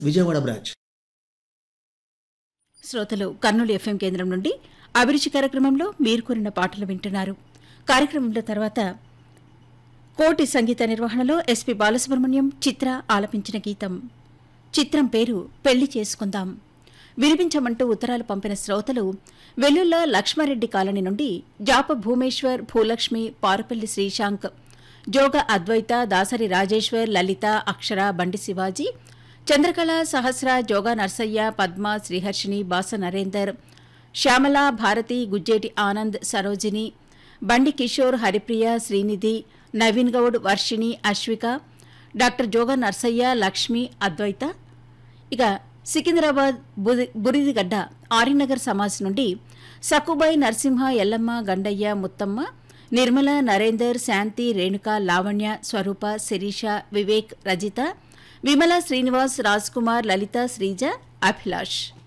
Vijayawada branch శ్రోతలు Kurnool FM కేంద్రం నుండి అభిరుచి కార్యక్రమంలో మీరు కోరిన పాటలు వింటున్నారు కార్యక్రమంలో తర్వాత కోటి సంగీత నిర్వహణలో ఎస్పి బాలసుబ్రహ్మణ్యం చిత్ర ఆలపించిన గీతం చిత్రం పేరు పెళ్లి చేసుకుందాం వినిపించమంటూ ఉత్తరాలు పంపిన శ్రోతలు వెల్లుల్ల లక్ష్మారెడ్డి కాలనీ నుండి జాప భూమేశ్వర్ భూలక్ష్మి పారుపల్లి శ్రీశాంక్ జోగ అద్వైత దాసరి రాజేశ్వర్ లలిత అక్షర బండి శివాజీ చంద్రకళ సహస్ర జోగా నర్సయ్య పద్మ శ్రీహర్షిని బాస నరేందర్ శ్యామల భారతి గుజ్జేటి ఆనంద్ సరోజిని బండి కిషోర్ హరిప్రియ శ్రీనిధి నవీన్ గౌడ్ వర్షిణి అశ్విక డాక్టర్ జోగా నర్సయ్య లక్ష్మి అద్వైత ఇక సికింద్రాబాద్ బుది- బురిదిగడ్డ ఆర్యనగర్ సమాజ్ నుండి సక్కుబాయి నరసింహ ఎల్లమ్మ గండయ్య ముత్తమ్మ నిర్మల నరేందర్ శాంతి రేణుక లావణ్య స్వరూప శిరీష వివేక్ రజిత విమల శ్రీనివాస్ రాజ్ కుమార్ లలిత శ్రీజ అభిలాష్